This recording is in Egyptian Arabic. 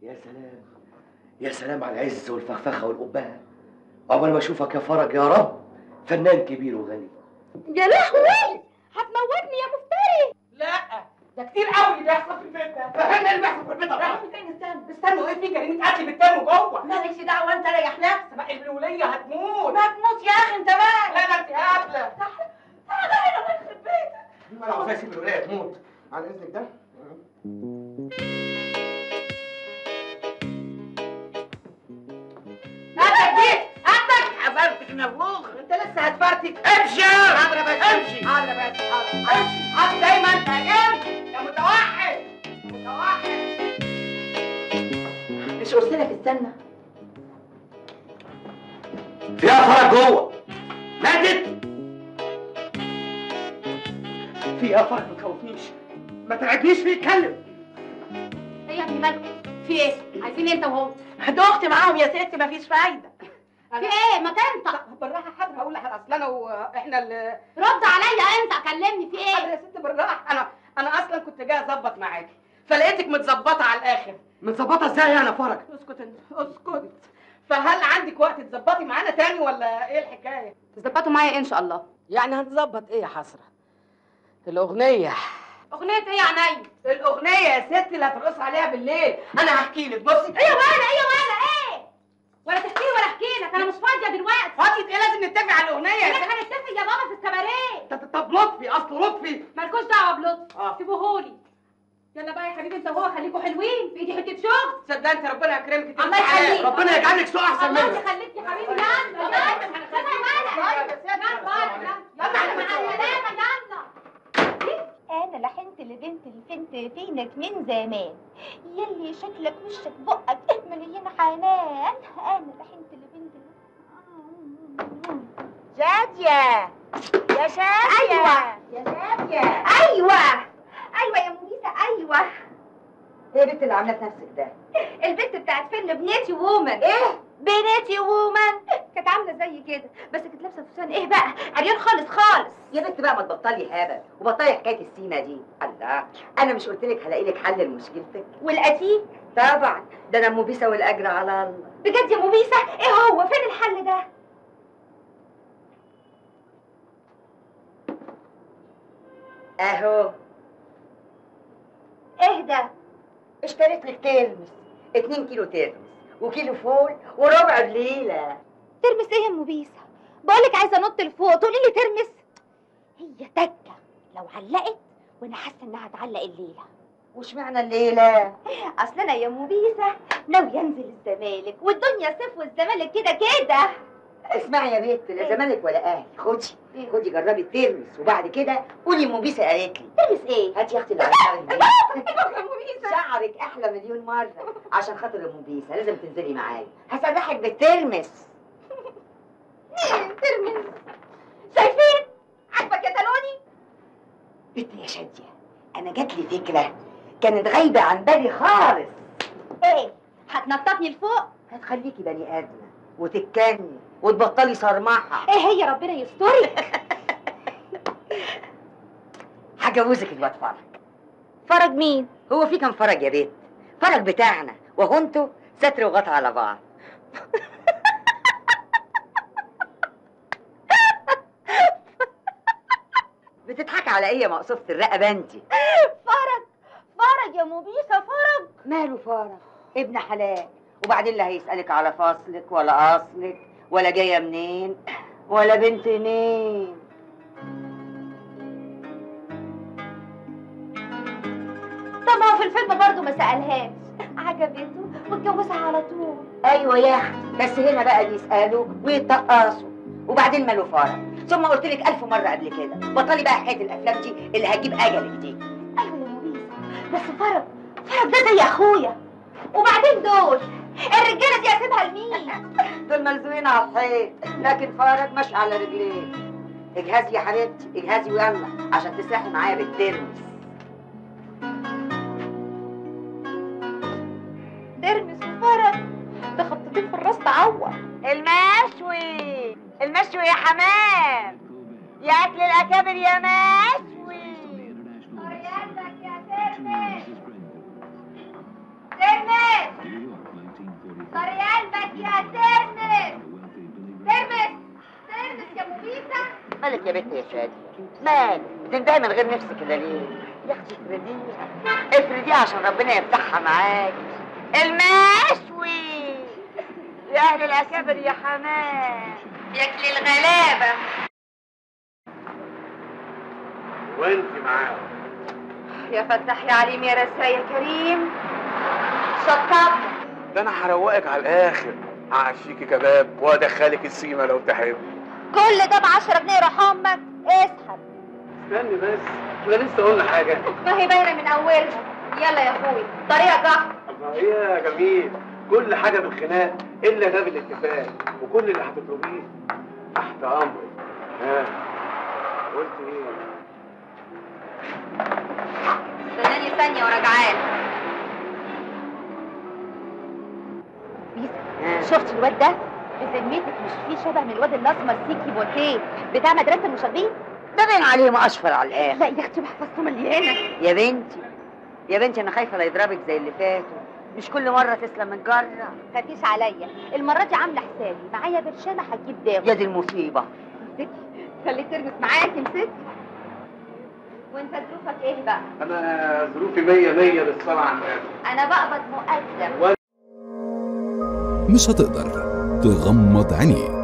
يا سلام يا سلام على العز والفخفخه والقبهه عقبال ما اشوفك يا فرج يا رب فنان كبير وغني يا لهوي هتموتني يا مفتري لا ده كتير قوي اللي بيحصل في البيت ده فهمنا اللي بيحصل في البيت ده رايحين فين استنى استنوا ايه في جريمه قتل بالتاني جوه مالكش دعوه انت ريح نفسك ما الوليه هتموت ما تموت يا اخي انت مالك لا ده انت هبله تعالى هنا الله يخرب بيتك انا عاوز اسيب الولايه تموت على اذنك ده هاتك دي هاتك حضرتك نفوخ انت لسه هتفرتك امشي حاضر يا باشا امشي حاضر يا باشا حاضر امشي حاضر زي ما انت امشي يا متوحد متوحد مش قلت لك استنى فيها فرج جوه ماتت فيها فرج ما تخوفنيش ما ترعبنيش فيه اتكلم ايه يا ابني مالك في ايه عايزين انت وهو دخت معاهم يا ستي مفيش فايده في ايه ما تنطق بالراحه حاضر هقول لك اصل انا واحنا اللي رد عليا انت كلمني في حاضر ايه يا ست بالراحه انا انا اصلا كنت جاي اظبط معاكي فلقيتك متظبطه على الاخر متظبطه ازاي انا فرج اسكت انت اسكت فهل عندك وقت تظبطي معانا تاني ولا ايه الحكايه تظبطوا معايا ان شاء الله يعني هنظبط ايه يا حسره الاغنيه اغنيه ايه يا عينيا الاغنيه يا ست اللي هترقص عليها بالليل انا هحكي لك بصي ايوه وانا ايوه وانا ايه ولا تحكي ولا احكي لك انا مش فاضيه دلوقتي فاضيه ايه لازم نتفق على الاغنيه يا احنا ست هنتفق يا بابا في الكباريه طب- طب لطفي اصل لطفي مالكوش دعوه بلطف اه سيبوهولي يلا بقى يا حبيبي انت وهو خليكوا حلوين في ايدي حته شغل صدق انت ربنا يكرمك انت الله يخليك. ربنا يجعلك سوق احسن الله منك يخليك يا حبيبي يلا يلا يلا يلا مع السلامه يلا انا لحنت لبنت الفنت فينك من زمان يلي شكلك وشك بقك مليان حنان انا لحنت لبنت شادية يا شادية أيوة. يا شادية ايوه ايوه يا منيسة ايوه ايه البنت اللي عامله في نفسك ده البنت بتاعت فيلم بناتي وومن ايه بناتي وومن كانت عاملة زي كده بس كانت لابسة فستان ايه بقى عريان خالص خالص يا بنت بقى ما تبطلي هبل وبطلي حكايه السيما دي الله انا مش قلت لك هلاقي لك حل لمشكلتك والقتيل طبعا ده انا ام بيسه والاجر على الله بجد يا مبيسة ايه هو فين الحل ده اهو ايه ده اشتريت لك ترمس 2 كيلو ترمس وكيلو فول وربع بليله ترمس ايه يا مبيسة بقولك عايزة انط لفوق تقولي لي ترمس هي تكة لو علقت وانا حاسة انها هتعلق الليلة وش معنى الليله اصل انا يا مبيسة ناوية انزل الزمالك والدنيا صيف والزمالك كده كده اسمعي يا بنت لا زمانك ولا اهلي خدي إيه؟ خدي جربي الترمس وبعد كده قولي ام بيسه قالت لي ترمس ايه هاتي يا اختي اللي على شعرك دي. يا مبيسة شعرك احلى مليون مره عشان خاطر ام بيسه لازم تنزلي معايا هسرحك بالترمس ترمس شايفين عاجبك يا تالوني بنت يا شاديه انا جات لي فكره كانت غايبه عن بالي خالص ايه هتنططني لفوق هتخليكي بني ادمه وتتكني وتبطلي صرمحه ايه هي ربنا يسترك هجوزك الواد فرج فرج مين هو في كام فرج يا بنت فرج بتاعنا وهو انتوا ستر وغطا على بعض بتضحك على ايه يا مقصوفة الرقبه انت فرج فرج يا مبيسة فرج ماله فرج ابن حلال وبعدين لا هيسألك على فصلك ولا أصلك ولا جاية منين ولا بنت مين طب ما هو في الفيلم برضه ما سألهاش عجبته واتجوزها على طول أيوة يا أختي بس هنا بقى بيسألوا ويتقصوا وبعدين ماله فرج ثم قلت لك ألف مرة قبل كده بطلي بقى حكاية الأفلام دي اللي هتجيب أجلك دي ايوه يا مبيسة بس فرج فرج ده زي اخويا وبعدين دول الرجاله دي اسيبها لمين دول ملزوقين على الحيط لكن فرج ماشي على رجليه اجهزي يا حبيبتي اجهزي ويلا عشان تسرحي معايا بالترمس ترمس وفرج ده خبطتين في الراس تعور المشوي المشوي يا حمام يا اكل الاكابر يا مشوي يا ترمس ترمس طري قلبك يا ترمس ترمس ترمس يا مبيسة مالك يا بنت يا شادي مالك بتنتهي من غير نفسك كده ليه يا اختي افرديها افرديها عشان ربنا يفتحها معاك المشوي يا اهل الاكابر يا حمام ياكل الغلابه وانت معاهم يا فتح يا عليم يا رسا يا كريم شطب ده انا هروقك على الاخر هعشيكي كباب وادخلك السيما لو تحب كل ده ب 10 جنيه روح امك اسحب استني بس احنا لسه قلنا حاجه ما هي باينه من اولها يلا يا اخوي طريقه جح الله ايه يا جميل كل حاجه بالخناق الا ده بالاتفاق وكل اللي هتطلبيه تحت امرك ها قلت ايه استناني ثانيه وراجعالك شفت الواد ده بذمتك مش فيه شبه من الواد الاسمر سيكي بوتيه بتاع مدرسه المشاغبين ده باين عليهم اشفر على الاخر لا يا اختي محفظته مليانه يا بنتي يا بنتي انا خايفه لا يضربك زي اللي فاتوا مش كل مره تسلم من جره خافيش عليا المره دي عامله حسابي معايا برشامه هتجيب داوي يا دي المصيبه امسكي خلي ترمس معاكي امسكها وانت ظروفك ايه بقى انا ظروفي مية مية بالصلاة على النبي انا بقبض مقدم مش هتقدر تغمض عينيك